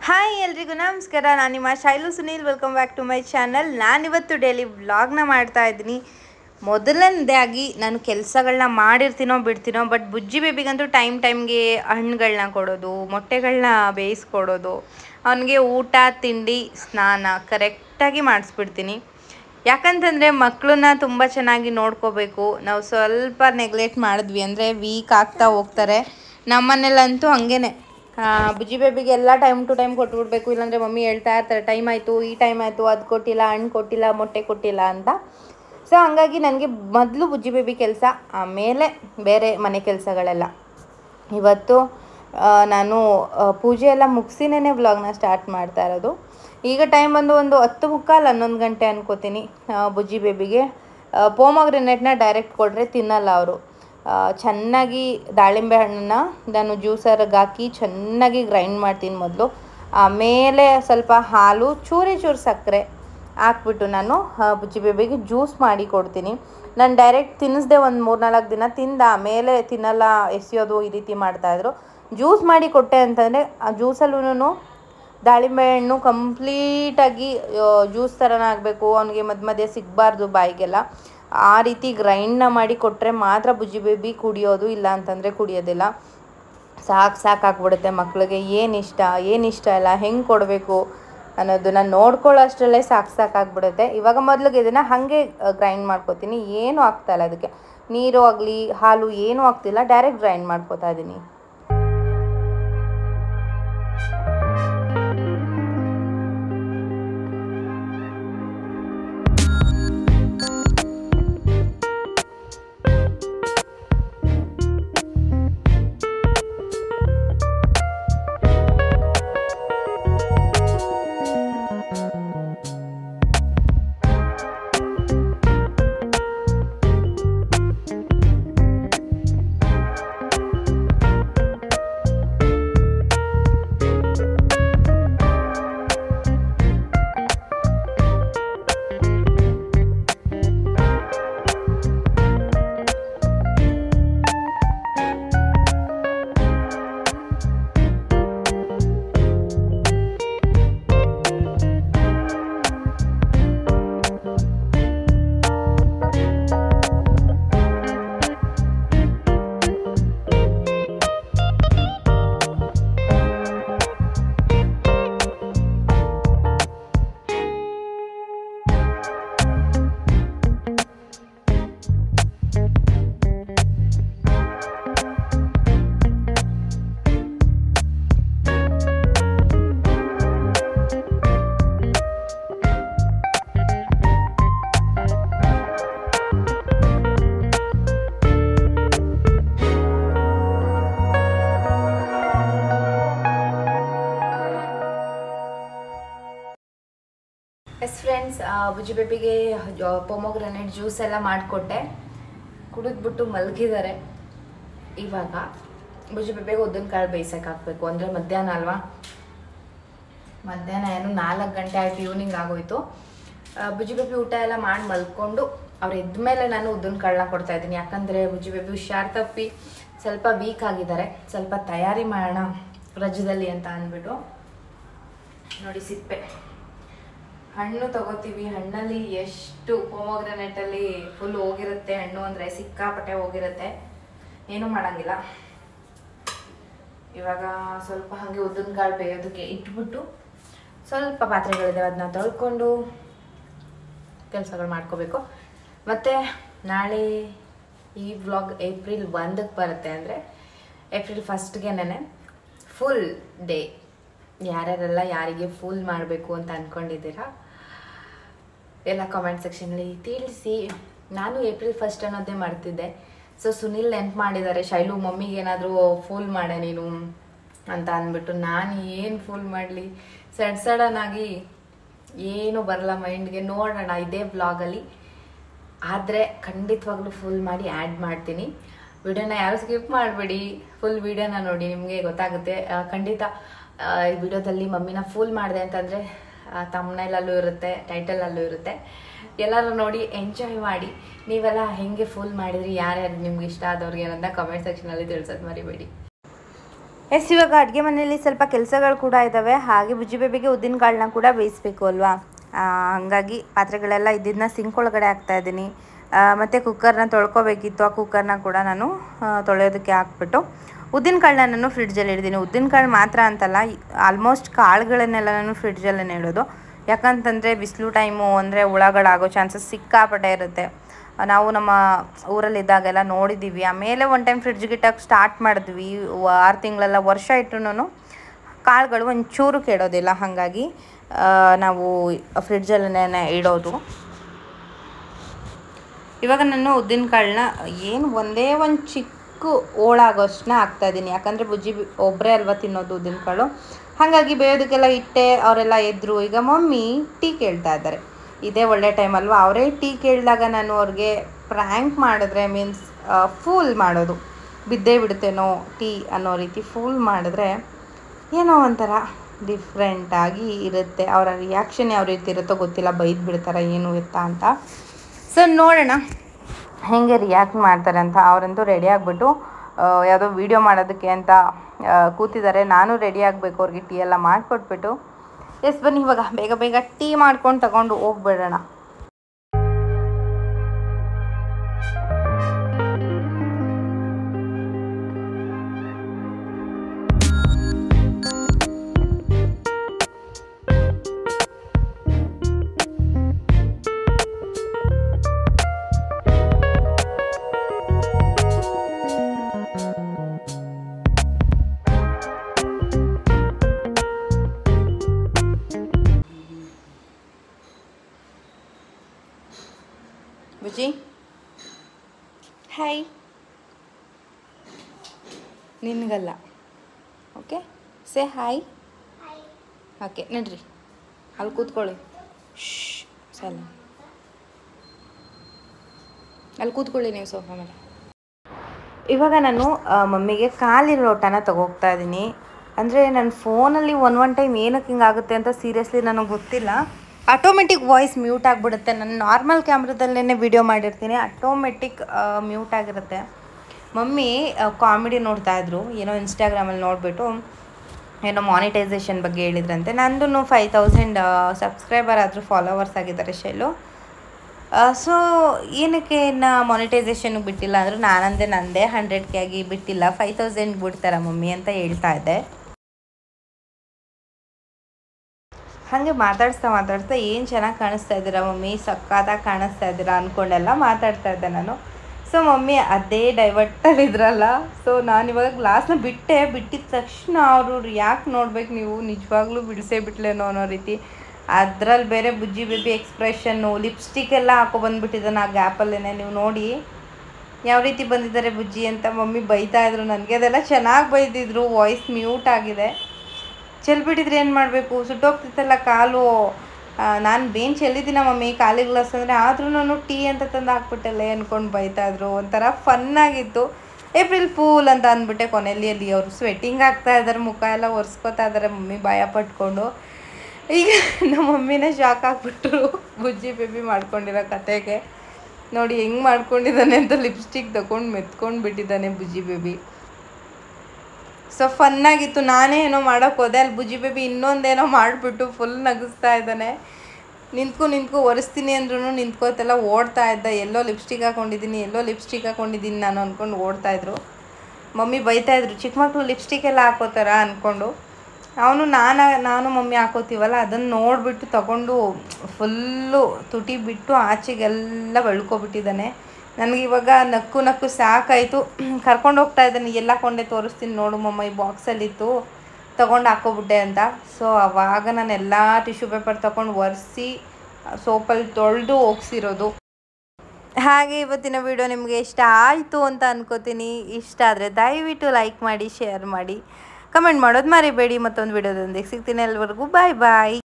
hi ಎಲ್ರಿಗೂ ನಮಸ್ಕಾರ ನಾನು ನಿಮ್ಮ Shailu Sunil welcome back to my channel ನಾನಿವತ್ತು ಡೈಲಿ ವ್ಲಾಗ್ನ ಮಾಡ್ತಾ ಇದ್ದೀನಿ ಮೊದಲನೇದಾಗಿ ನಾನು ಕೆಲಸಗಳನ್ನ ಮಾಡಿರ್ತೀನೋ ಬಿಡ್ತೀನೋ ಬಟ್ ಬುಜ್ಜಿ ಬೇಬಿಗಂತೂ ಟೈಮ್ ಟೈಮ್ಗೆ ಹಣ್ಣುಗಳನ್ನ ಕೊಡೋದು ಮೊಟ್ಟೆಗಳನ್ನ ಬೇಯಿಸ್ಕೊಡೋದು ಅವನಿಗೆ ಊಟ ತಿಂಡಿ ಸ್ನಾನ ಕರೆಕ್ಟಾಗಿ ಮಾಡಿಸ್ಬಿಡ್ತೀನಿ ಯಾಕಂತಂದರೆ ಮಕ್ಕಳನ್ನ ತುಂಬ ಚೆನ್ನಾಗಿ ನೋಡ್ಕೋಬೇಕು ನಾವು ಸ್ವಲ್ಪ ನೆಗ್ಲೆಕ್ಟ್ ಮಾಡಿದ್ವಿ ಅಂದರೆ ವೀಕ್ ಆಗ್ತಾ ಹೋಗ್ತಾರೆ ನಮ್ಮನೇಲಂತೂ ಹಂಗೇನೆ ಆ, ಬುಜ್ಜಿ ಬೇಬಿಗೆ ಎಲ್ಲ ಟೈಮ್ ಟು ಟೈಮ್ ಕೊಟ್ಬಿಡ್ಬೇಕು ಇಲ್ಲಾಂದರೆ ಮಮ್ಮಿ ಹೇಳ್ತಾ ಇರ್ತಾರೆ ಟೈಮ್ ಆಯಿತು ಈ ಟೈಮ್ ಆಯಿತು ಅದು ಕೊಟ್ಟಿಲ್ಲ ಹಣ್ಣು ಕೊಟ್ಟಿಲ್ಲ ಮೊಟ್ಟೆ ಕೊಟ್ಟಿಲ್ಲ ಅಂತ ಸೊ ಹಂಗಾಗಿ ನನಗೆ ಮೊದಲು ಬುಜ್ಜಿ ಬೇಬಿ ಕೆಲಸ ಆಮೇಲೆ ಬೇರೆ ಮನೆ ಕೆಲಸಗಳೆಲ್ಲ ಇವತ್ತು ಆ, ನಾನು ಆ, ಪೂಜೆ ಎಲ್ಲ ಮುಗಿಸಿನೇ ವ್ಲಾಗ್ನ ಸ್ಟಾರ್ಟ್ ಮಾಡ್ತಾ ಇರೋದು ಈಗ ಟೈಮ್ ಬಂದು ಒಂದು ಹತ್ತು ಮುಕ್ಕಾಲು ಹನ್ನೊಂದು ಗಂಟೆ ಅನ್ಕೋತೀನಿ ಆ, ಬುಜ್ಜಿ ಬೇಬಿಗೆ ಪೋಮಗ್ರೆನೇಟ್ನ ಡೈರೆಕ್ಟ್ ಕೊಟ್ಟರೆ ತಿನ್ನಲ್ಲ ಅವರು ಚೆನ್ನಾಗಿ ದಾಳಿಂಬೆ ಹಣ್ಣನ್ನ ನಾನು ಜ್ಯೂಸರ್ಗೆ ಹಾಕಿ ಚೆನ್ನಾಗಿ ಗ್ರೈಂಡ್ ಮಾಡ್ತೀನಿ ಮೊದಲು ಆಮೇಲೆ ಸ್ವಲ್ಪ ಹಾಲು ಚೂರಿ ಚೂರು ಸಕ್ಕರೆ ಹಾಕ್ಬಿಟ್ಟು ನಾನು ಆ, ಬುಜ್ಜಿ ಬೇಬಿಗೆ ಜ್ಯೂಸ್ ಮಾಡಿ ಕೊಡ್ತೀನಿ ನಾನು ಡೈರೆಕ್ಟ್ ತಿನ್ನಿಸ್ದೆ ಒಂದು ಮೂರು ನಾಲ್ಕು ದಿನ ತಿಂದ ಆಮೇಲೆ ತಿನ್ನಲ್ಲ ಎಸೆಯೋದು ಈ ರೀತಿ ಮಾಡ್ತಾಯಿದ್ರು ಜ್ಯೂಸ್ ಮಾಡಿ ಕೊಟ್ಟೆ ಅಂತಂದರೆ ಆ ಜ್ಯೂಸಲ್ಲೂ ದಾಳಿಂಬೆ ಹಣ್ಣು ಕಂಪ್ಲೀಟಾಗಿ ಜ್ಯೂಸ್ ಥರನೇ ಆಗಬೇಕು ಅವನಿಗೆ ಮಧ್ಯ ಮಧ್ಯೆ ಸಿಗಬಾರ್ದು ಬಾಯಿಗೆಲ್ಲ ಆ ರೀತಿ ಗ್ರೈಂಡ್ನ ಮಾಡಿ ಕೊಟ್ಟರೆ ಮಾತ್ರ ಬುಜ್ಜಿ ಬೇಬಿ ಕುಡಿಯೋದು ಇಲ್ಲ ಅಂತಂದರೆ ಕುಡಿಯೋದಿಲ್ಲ ಸಾಕು ಸಾಕಾಗ್ಬಿಡುತ್ತೆ ಮಕ್ಕಳಿಗೆ ಏನು ಇಷ್ಟ ಏನು ಇಷ್ಟ ಇಲ್ಲ ಹೆಂಗೆ ಕೊಡಬೇಕು ಅನ್ನೋದನ್ನ ನೋಡ್ಕೊಳ್ಳೋ ಅಷ್ಟರಲ್ಲೇ ಸಾಕು ಸಾಕಾಗ್ಬಿಡುತ್ತೆ ಇವಾಗ ಮೊದಲಿಗೆ ಇದನ್ನು ಹಾಗೆ ಗ್ರೈಂಡ್ ಮಾಡ್ಕೊತೀನಿ ಏನೂ ಆಗ್ತಾಯಿಲ್ಲ ಅದಕ್ಕೆ ನೀರು ಆಗಲಿ ಹಾಲು ಏನೂ ಆಗ್ತಿಲ್ಲ ಡೈರೆಕ್ಟ್ ಗ್ರೈಂಡ್ ಮಾಡ್ಕೊತಾ ಇದ್ದೀನಿ ಎಸ್ ಫ್ರೆಂಡ್ಸ್ ಬುಜ್ಜಿ ಬೇಬಿಗೆ ಪೊಮೊಗ್ರನೇಟ್ ಜ್ಯೂಸ್ ಎಲ್ಲ ಮಾಡಿಕೊಟ್ಟೆ ಕುಡಿದ್ಬಿಟ್ಟು ಮಲಗಿದ್ದಾರೆ ಇವಾಗ ಬುಜ್ಜಿ ಬೇಬಿಗೆ ಉದ್ದಿನ ಕಾಳು ಬೇಯಿಸಕ್ಕೆ ಹಾಕಬೇಕು ಅಂದರೆ ಮಧ್ಯಾಹ್ನ ಅಲ್ವಾ ಮಧ್ಯಾಹ್ನ ಏನು ನಾಲ್ಕು ಗಂಟೆ ಆಯಿತು ಈವ್ನಿಂಗ್ ಆಗೋಯ್ತು ಆ, ಬುಜ್ಜಿ ಬೇಬಿ ಊಟ ಎಲ್ಲ ಮಾಡಿ ಮಲ್ಕೊಂಡು ಅವ್ರು ಎದ್ಮೇಲೆ ನಾನು ಉದ್ದಿನ ಕಾಳನ್ನ ಕೊಡ್ತಾ ಇದ್ದೀನಿ ಯಾಕಂದರೆ ಬುಜ್ಜಿ ಬೇಬಿ ಹುಷಾರ್ ತಪ್ಪಿ ಸ್ವಲ್ಪ ವೀಕ್ ಆಗಿದ್ದಾರೆ ಸ್ವಲ್ಪ ತಯಾರಿ ಮಾಡೋಣ ರಜದಲ್ಲಿ ಅಂತ ಅಂದ್ಬಿಟ್ಟು ನೋಡಿ ಸಿಪ್ಪೆ ಹಣ್ಣು ತಗೋತೀವಿ ಹಣ್ಣಲ್ಲಿ ಎಷ್ಟು ಪೊಮೊಗ್ರನೇಟಲ್ಲಿ ಫುಲ್ ಹೋಗಿರುತ್ತೆ ಹಣ್ಣು ಅಂದರೆ ಸಿಕ್ಕಾಪಟ್ಟೆ ಹೋಗಿರುತ್ತೆ ಏನೂ ಮಾಡಂಗಿಲ್ಲ ಇವಾಗ ಸ್ವಲ್ಪ ಹಾಗೆ ಉದ್ದಿನ ಕಾಳು ಬೇಯೋದಕ್ಕೆ ಇಟ್ಬಿಟ್ಟು ಸ್ವಲ್ಪ ಪಾತ್ರೆಗಳಿದೆ ಅದನ್ನ ತೊಳ್ಕೊಂಡು ಕೆಲಸಗಳು ಮಾಡ್ಕೋಬೇಕು ಮತ್ತು ನಾಳೆ ಈ ವ್ಲಾಗ್ ಏಪ್ರಿಲ್ ಒಂದಕ್ಕೆ ಬರುತ್ತೆ ಅಂದರೆ ಏಪ್ರಿಲ್ ಫಸ್ಟ್ಗೆನೇ ಫುಲ್ ಡೇ ಯಾರ್ಯಾರೆಲ್ಲ ಯಾರಿಗೆ ಫುಲ್ ಮಾಡಬೇಕು ಅಂತ ಅಂದ್ಕೊಂಡಿದ್ದೀರಾ ಎಲ್ಲ ಕಾಮೆಂಟ್ ಸೆಕ್ಷನಲ್ಲಿ ತಿಳಿಸಿ ನಾನು ಏಪ್ರಿಲ್ ಫಸ್ಟ್ ಅನ್ನೋದೇ ಮಾಡ್ತಿದ್ದೆ ಸೊ ಸುನಿಲ್ ನೆನ್ಪು ಮಾಡಿದ್ದಾರೆ ಶೈಲು ಮಮ್ಮಿಗೆ ಏನಾದರೂ ಫೂಲ್ ಮಾಡೆ ನೀನು ಅಂತ ಅಂದ್ಬಿಟ್ಟು ನಾನು ಏನು ಫೂಲ್ ಮಾಡಲಿ ಸಡ್ ಸಡನ್ ಆಗಿ ಏನು ಬರಲ್ಲ ಮೈಂಡ್ಗೆ ನೋಡೋಣ ಇದೇ ವ್ಲಾಗಲ್ಲಿ ಆದರೆ ಖಂಡಿತವಾಗ್ಲೂ ಫುಲ್ ಮಾಡಿ ಆ್ಯಡ್ ಮಾಡ್ತೀನಿ ವಿಡಿಯೋನ ಯಾರು ಸ್ಕಿಪ್ ಮಾಡಬೇಡಿ ಫುಲ್ ವಿಡಿಯೋನ ನೋಡಿ ನಿಮಗೆ ಗೊತ್ತಾಗುತ್ತೆ ಆ, ಖಂಡಿತ ಆ, ಈ ವಿಡಿಯೋದಲ್ಲಿ ಮಮ್ಮಿನ ಫುಲ್ ಮಾಡಿದೆ ಅಂತಂದರೆ ತಮ್ಮನೇಲಲ್ಲೂ ಇರುತ್ತೆ ಟೈಟಲಲ್ಲೂ ಇರುತ್ತೆ ಎಲ್ಲರೂ ನೋಡಿ ಎಂಜಾಯ್ ಮಾಡಿ ನೀವೆಲ್ಲ ಹೆಂಗೆ ಫುಲ್ ಮಾಡಿದ್ರಿ ಯಾರ್ಯಾರು ನಿಮ್ಗೆ ಇಷ್ಟ ಆದವ್ರಿಗೆ ಅನ್ನೋದನ್ನ ಕಮೆಂಟ್ ಸೆಕ್ಷನಲ್ಲಿ ತಿಳಿಸೋದು ಮರಿಬೇಡಿ ಎಸ್ ಇವಾಗ ಅಡುಗೆ ಮನೆಯಲ್ಲಿ ಸ್ವಲ್ಪ ಕೆಲಸಗಳು ಕೂಡ ಇದ್ದಾವೆ ಹಾಗೆ ಬುಜ್ಜಿ ಬೇಬಿಗೆ ಉದ್ದಿನ ಕಾಳನ್ನ ಕೂಡ ಬೇಯಿಸ್ಬೇಕು ಅಲ್ವಾ ಆ, ಹಾಗಾಗಿ ಪಾತ್ರೆಗಳೆಲ್ಲ ಇದ್ದಿದ್ದನ್ನ ಸಿಂಕ್ ಒಳಗಡೆ ಹಾಕ್ತಾ ಇದ್ದೀನಿ ಮತ್ತು ಕುಕ್ಕರ್ನ ತೊಳ್ಕೊಬೇಕಿತ್ತು ಆ ಕುಕ್ಕರ್ನ ಕೂಡ ನಾನು ಆ, ತೊಳೆಯೋದಕ್ಕೆ ಹಾಕ್ಬಿಟ್ಟು ಉದ್ದಿನ ಕಾಳನ್ನ ನಾನು ಫ್ರಿಡ್ಜಲ್ಲಿ ಇಡ್ತೀನಿ ಉದ್ದಿನ ಕಾಳು ಮಾತ್ರ ಅಂತಲ್ಲ ಆಲ್ಮೋಸ್ಟ್ ಕಾಳುಗಳನ್ನೆಲ್ಲ ನಾನು ಫ್ರಿಡ್ಜಲ್ಲೇ ಇಡೋದು ಯಾಕಂತಂದರೆ ಬಿಸಿಲು ಟೈಮು ಅಂದರೆ ಹುಳಗಳಾಗೋ ಚಾನ್ಸಸ್ ಸಿಕ್ಕಾಪಟ್ಟೆ ಇರುತ್ತೆ ನಾವು ನಮ್ಮ ಊರಲ್ಲಿದ್ದಾಗೆಲ್ಲ ನೋಡಿದ್ದೀವಿ ಆಮೇಲೆ ಒನ್ ಟೈಮ್ ಫ್ರಿಡ್ಜ್ಗೆ ಇಟ್ಟಕ್ಕೆ ಸ್ಟಾರ್ಟ್ ಮಾಡಿದ್ವಿ ಆರು ತಿಂಗಳೆಲ್ಲ ವರ್ಷ ಇಟ್ಟರು ಕಾಳುಗಳು ಒಂಚೂರು ಕೆಡೋದಿಲ್ಲ ಹಾಗಾಗಿ ಆ, ನಾವು ಫ್ರಿಡ್ಜಲ್ಲೇ ಇಡೋದು ಇವಾಗ ನಾನು ಉದ್ದಿನ ಕಾಳನ್ನ ಏನು ಒಂದೇ ಒಂದು ಚಿಕ್ಕ ಓಳಾಗೋಷ್ಟನ್ನ ಹಾಕ್ತಾ ಇದ್ದೀನಿ ಯಾಕಂದರೆ ಬುಜ್ಜಿ ಬಿ- ಒಬ್ಬರೇ ಅಲ್ವಾ ತಿನ್ನೋದು ಉದ್ದಿನ ಕಾಳು ಹಾಗಾಗಿ ಬೇಯೋದಕ್ಕೆಲ್ಲ ಇಟ್ಟೆ ಅವರೆಲ್ಲ ಎದ್ರು ಈಗ ಮಮ್ಮಿ ಟೀ ಕೇಳ್ತಾ ಇದ್ದಾರೆ ಇದೇ ಒಳ್ಳೆ ಟೈಮ್ ಅಲ್ವಾ ಅವರೇ ಟೀ ಕೇಳಿದಾಗ ನಾನು ಅವ್ರಿಗೆ ಪ್ರ್ಯಾಂಕ್ ಮಾಡಿದ್ರೆ ಮೀನ್ಸ್ ಫೂಲ್ ಮಾಡೋದು ಬಿದ್ದೇ ಬಿಡುತ್ತೇನೋ ಟೀ ಅನ್ನೋ ರೀತಿ ಫೂಲ್ ಮಾಡಿದ್ರೆ ಏನೋ ಒಂಥರ ಡಿಫ್ರೆಂಟಾಗಿ ಇರುತ್ತೆ ಅವರ ರಿಯಾಕ್ಷನ್ ಯಾವ ರೀತಿ ಇರುತ್ತೋ ಗೊತ್ತಿಲ್ಲ ಬೈದು ಬಿಡ್ತಾರ ಏನು ಎತ್ತ ಅಂತ ಸೊ ನೋಡೋಣ ಹೇಗೆ ರಿಯಾಕ್ಟ್ ಮಾಡ್ತಾರೆ ಅಂತ ಅವರಂತೂ ರೆಡಿ ಆಗಿಬಿಟ್ಟು ಯಾವುದೋ ವೀಡಿಯೋ ಮಾಡೋದಕ್ಕೆ ಅಂತ ಆ, ಕೂತಿದ್ದಾರೆ ನಾನು ರೆಡಿ ಆಗಬೇಕು ಅವ್ರಿಗೆ ಟೀ ಎಲ್ಲ ಮಾಡಿಕೊಟ್ಬಿಟ್ಟು ಎಸ್ ಬನ್ನಿ ಇವಾಗ ಬೇಗ ಬೇಗ ಟೀ ಮಾಡ್ಕೊಂಡು ತಗೊಂಡು ಹೋಗ್ಬಿಡೋಣ ಬುಜ್ಜಿ ಹಾಯ್ ನಿನಗಲ್ಲ ಓಕೆ ಸೇ ಹಾಯ್ ಓಕೆ ನಡ್ರಿ ಅಲ್ಲಿ ಕೂತ್ಕೊಳ್ಳಿ ಶ್ ಸಲ ಅಲ್ಲಿ ಕೂತ್ಕೊಳ್ಳಿ ನೀವು ಸೋಫಾ ಮೇಲೆ ಇವಾಗ ನಾನು ಆ, ಮಮ್ಮಿಗೆ ಕಾಲಿನ ಲೋಟನ ತಗೋಗ್ತಾ ಇದ್ದೀನಿ ಅಂದರೆ ನನ್ನ ಫೋನಲ್ಲಿ ಒನ್ ಒನ್ ಟೈಮ್ ಏನಕ್ಕೆ ಹಿಂಗಾಗುತ್ತೆ ಅಂತ ಸೀರಿಯಸ್ಲಿ ನನಗೆ ಗೊತ್ತಿಲ್ಲ ಆಟೋಮೆಟಿಕ್ ವಾಯ್ಸ್ ಮ್ಯೂಟ್ ಆಗಿಬಿಡುತ್ತೆ ನಾನು ನಾರ್ಮಲ್ ಕ್ಯಾಮ್ರಾದಲ್ಲೇ ವಿಡಿಯೋ ಮಾಡಿರ್ತೀನಿ ಆಟೋಮೆಟಿಕ್ ಮ್ಯೂಟ್ ಆಗಿರುತ್ತೆ ಮಮ್ಮಿ ಕಾಮಿಡಿ ನೋಡ್ತಾ ಇದ್ರು ಏನೋ ಇನ್ಸ್ಟಾಗ್ರಾಮಲ್ಲಿ ನೋಡಿಬಿಟ್ಟು ಏನೋ ಮಾನಿಟೈಸೇಷನ್ ಬಗ್ಗೆ ಹೇಳಿದ್ರಂತೆ ನಂದು ಫೈವ್ ತೌಸಂಡ್ ಸಬ್ಸ್ಕ್ರೈಬರ್ ಆದರೂ ಫಾಲೋವರ್ಸ್ ಆಗಿದ್ದಾರೆ ಶೈಲು ಸೊ ಏನಕ್ಕೆ ಇನ್ನು ಮಾನಿಟೈಸೇಷನ್ಗೆ ಬಿಟ್ಟಿಲ್ಲ ಅಂದರು ನಾನಂದೆ ನಂದೇ ಹಂಡ್ರೆಡ್ ಕೆ ಆಗಿ ಬಿಟ್ಟಿಲ್ಲ ಫೈವ್ ತೌಸಂಡ್ ಬಿಡ್ತಾರ ಮಮ್ಮಿ ಅಂತ ಹೇಳ್ತಾ ಇದ್ದೆ ಹಾಗೆ ಮಾತಾಡ್ಸ್ತಾ ಮಾತಾಡ್ತಾ ಏನು ಚೆನ್ನಾಗಿ ಕಾಣಿಸ್ತಾ ಇದ್ದೀರಾ ಮಮ್ಮಿ ಸಕ್ಕತ್ತಾಗಿ ಕಾಣಿಸ್ತಾ ಇದ್ದೀರಾ ಅಂದ್ಕೊಂಡೆಲ್ಲ ಮಾತಾಡ್ತಾ ಇದ್ದೆ ನಾನು ಸೊ ಮಮ್ಮಿ ಅದೇ ಡೈವರ್ಟಲ್ಲಿ ಇದ್ರಲ್ಲ ಸೊ ನಾನು ಇವಾಗ ಗ್ಲಾಸ್ನ ಬಿಟ್ಟೆ ಬಿಟ್ಟಿದ ತಕ್ಷಣ ಅವರು ಯಾಕೆ ನೋಡ್ಬೇಕು ನೀವು ನಿಜವಾಗ್ಲೂ ಬಿಡಿಸೇ ಬಿಟ್ಲೇನೋ ಅನ್ನೋ ರೀತಿ ಅದ್ರಲ್ಲಿ ಬೇರೆ ಬುಜ್ಜಿ ಬೇಬಿ ಎಕ್ಸ್ಪ್ರೆಷನ್ನು ಲಿಪ್ಸ್ಟಿಕ್ ಎಲ್ಲ ಹಾಕೊ ಬಂದ್ಬಿಟ್ಟಿದ್ದಾನೆ ಆ ಗ್ಯಾಪಲ್ಲೇ ನೀವು ನೋಡಿ ಯಾವ ರೀತಿ ಬಂದಿದ್ದಾರೆ ಬುಜ್ಜಿ ಅಂತ ಮಮ್ಮಿ ಬೈತಾ ಇದ್ರು ನನಗೆ ಅದೆಲ್ಲ ಚೆನ್ನಾಗಿ ಬೈದಿದ್ರು ವಾಯ್ಸ್ ಮ್ಯೂಟ್ ಆಗಿದೆ ಚೆಲ್ಬಿಟ್ಟಿದ್ರೆ ಏನು ಮಾಡಬೇಕು ಸುಟ್ಟೋಗ್ತಿತ್ತಲ್ಲ ಕಾಲು ನಾನು ಬೇನ್ ಚೆಲ್ಲಿದ್ದೀನ ಮಮ್ಮಿ ಕಾಲಿಗೆ ಗ್ಲಾಸ್ ಅಂದರೆ ಆದ್ರೂ ನಾನು ಟೀ ಅಂತ ತಂದು ಹಾಕ್ಬಿಟ್ಟಲ್ಲ ಅಂದ್ಕೊಂಡು ಬೈತಾಯಿದ್ರು ಒಂಥರ ಫನ್ನಾಗಿತ್ತು ಏಪ್ರಿಲ್ ಫೂಲ್ ಅಂತ ಅಂದ್ಬಿಟ್ಟೆ ಕೊನೆಯಲ್ಲಿ ಅಲ್ಲಿ ಅವರು ಸ್ವೆಟ್ಟಿಂಗ್ ಆಗ್ತಾ ಇದ್ದಾರೆ ಮುಖ ಎಲ್ಲ ಒರೆಸ್ಕೊತಾ ಇದ್ದಾರೆ ಮಮ್ಮಿ ಭಯ ಪಟ್ಕೊಂಡು ಈಗ ನಮ್ಮ ಮಮ್ಮಿನೇ ಶಾಕ್ ಆಗಿಬಿಟ್ರು ಬುಜ್ಜಿ ಬೇಬಿ ಮಾಡ್ಕೊಂಡಿರೋ ಕತೆಗೆ ನೋಡಿ ಹೆಂಗೆ ಮಾಡ್ಕೊಂಡಿದ್ದಾನೆ ಅಂತ ಲಿಪ್ಸ್ಟಿಕ್ ತಗೊಂಡು ಮೆತ್ಕೊಂಡು ಬಿಟ್ಟಿದ್ದಾನೆ ಬುಜ್ಜಿ ಬೇಬಿ ಸೊ ಫನ್ನಾಗಿತ್ತು ನಾನೇ ಏನೋ ಮಾಡೋಕೆ ಹೋದೆ ಅಲ್ಲಿ ಬುಜ್ಜಿ ಬೇಬಿ ಇನ್ನೊಂದೇನೋ ಮಾಡಿಬಿಟ್ಟು ಫುಲ್ ನಗಿಸ್ತಾ ಇದ್ದಾನೆ ನಿಂತ್ಕೊ ನಿಂತ್ಕೊ ಒರೆಸ್ತೀನಿ ಅಂದ್ರೂ ನಿಂತ್ಕೋತೆಲ್ಲ ಓಡ್ತಾ ಇದ್ದ ಎಲ್ಲೋ ಲಿಪ್ಸ್ಟಿಕ್ ಹಾಕೊಂಡಿದ್ದೀನಿ ಎಲ್ಲೋ ಲಿಪ್ಸ್ಟಿಕ್ ಹಾಕೊಂಡಿದ್ದೀನಿ ನಾನು ಅಂದ್ಕೊಂಡು ಓಡ್ತಾ ಇದ್ರು ಮಮ್ಮಿ ಬೈತಾ ಇದ್ರು ಚಿಕ್ಕ ಮಕ್ಕಳು ಲಿಪ್ಸ್ಟಿಕ್ ಎಲ್ಲ ಹಾಕೋತಾರ ಅಂದ್ಕೊಂಡು ಅವನು ನಾನು ನಾನು ಮಮ್ಮಿ ಹಾಕೋತೀವಲ್ಲ ಅದನ್ನು ನೋಡಿಬಿಟ್ಟು ತಗೊಂಡು ಫುಲ್ಲು ತುಟಿ ಬಿಟ್ಟು ಆಚೆಗೆಲ್ಲ ಬೆಳ್ಕೊಬಿಟ್ಟಿದ್ದಾನೆ ನನಗೆ ಇವಾಗ ನಕ್ಕು ನಕ್ಕು ಸಾಕಾಯಿತು ಕರ್ಕೊಂಡು ಹೋಗ್ತಾ ಇದ್ದಾನೆ ಎಲ್ಲ ಕೊಂಡೆ ತೋರಿಸ್ತೀನಿ ನೋಡು ಮಮ್ಮ ಈ ಬಾಕ್ಸಲ್ಲಿತ್ತು ತೊಗೊಂಡು ಹಾಕೋಬಿಟ್ಟೆ ಅಂತ ಸೊ ಅವಾಗ ನಾನು ಎಲ್ಲ ಟಿಶ್ಯೂ ಪೇಪರ್ ತೊಗೊಂಡು ಒರೆಸಿ ಸೋಪಲ್ಲಿ ತೊಳೆದು ಹೋಗ್ಸಿರೋದು ಹಾಗೆ ಇವತ್ತಿನ ವಿಡಿಯೋ ನಿಮಗೆ ಇಷ್ಟ ಆಯಿತು ಅಂತ ಅನ್ಕೋತೀನಿ ಇಷ್ಟ ಆದರೆ ದಯವಿಟ್ಟು ಲೈಕ್ ಮಾಡಿ ಶೇರ್ ಮಾಡಿ ಕಮೆಂಟ್ ಮಾಡೋದು ಮರಿಬೇಡಿ ಮತ್ತೊಂದು ವಿಡಿಯೋದೊಂದಿಗೆ ಸಿಗ್ತೀನಿ ಅಲ್ಲಿವರೆಗೂ ಬಾಯ್ ಬಾಯ್